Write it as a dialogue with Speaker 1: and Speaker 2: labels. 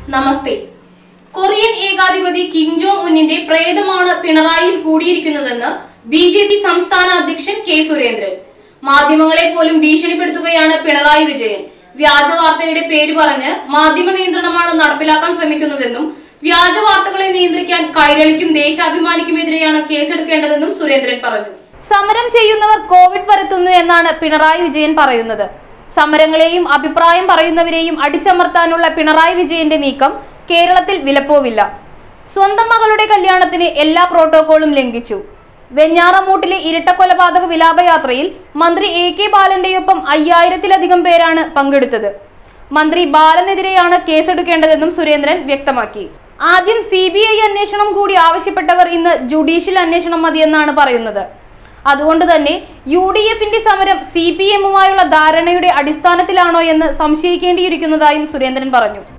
Speaker 1: നമസ്തേ Korean ഏകാധിപതി Kim Jong ഉന്നിന്റെ പ്രേതമാണ് പിണറായിയിൽ കൂടിയിരിക്കുന്നതെന്ന് ബി ജെ പി സംസ്ഥാന അധ്യക്ഷൻ കെ സുരേന്ദ്രൻ മാധ്യമങ്ങളെ പോലും ഭീഷണിപ്പെടുത്തുകയാണ് പിണറായി വിജയൻ വ്യാജ വാർത്തയുടെ പേര് പറഞ്ഞ് മാധ്യമ നിയന്ത്രണമാണ് നടപ്പിലാക്കാൻ ശ്രമിക്കുന്നതെന്നും വ്യാജ വാർത്തകളെ നിയന്ത്രിക്കാൻ കൈരളിക്കും ദേശാഭിമാനിക്കുമെതിരെയാണ് കേസെടുക്കേണ്ടതെന്നും സുരേന്ദ്രൻ പറഞ്ഞു
Speaker 2: സമരം ചെയ്യുന്നവർ കോവിഡ് പരത്തുന്നു എന്നാണ് പിണറായി വിജയൻ പറയുന്നത് സമരങ്ങളെയും അഭിപ്രായം പറയുന്നവരെയും അടിച്ചമർത്താനുള്ള പിണറായി വിജയന്റെ നീക്കം കേരളത്തിൽ വിലപ്പോവില്ല സ്വന്തം മകളുടെ കല്യാണത്തിന് എല്ലാ പ്രോട്ടോകോളും ലംഘിച്ചു വെഞ്ഞാറമൂട്ടിലെ ഇരട്ടക്കൊലപാതക വിലാപയാത്രയിൽ മന്ത്രി എ കെ ബാലന്റെയൊപ്പം അയ്യായിരത്തിലധികം പേരാണ് പങ്കെടുത്തത് മന്ത്രി ബാലനെതിരെയാണ് കേസെടുക്കേണ്ടതെന്നും സുരേന്ദ്രൻ വ്യക്തമാക്കി ആദ്യം സി ബി ഐ അന്വേഷണം കൂടി ആവശ്യപ്പെട്ടവർ ഇന്ന് ജുഡീഷ്യൽ അന്വേഷണം മതിയെന്നാണ് പറയുന്നത് അതുകൊണ്ട് തന്നെ യു ഡി എഫിന്റെ സമരം സി പി എമ്മുമായുള്ള ധാരണയുടെ അടിസ്ഥാനത്തിലാണോ എന്ന് സംശയിക്കേണ്ടിയിരിക്കുന്നതായും സുരേന്ദ്രൻ പറഞ്ഞു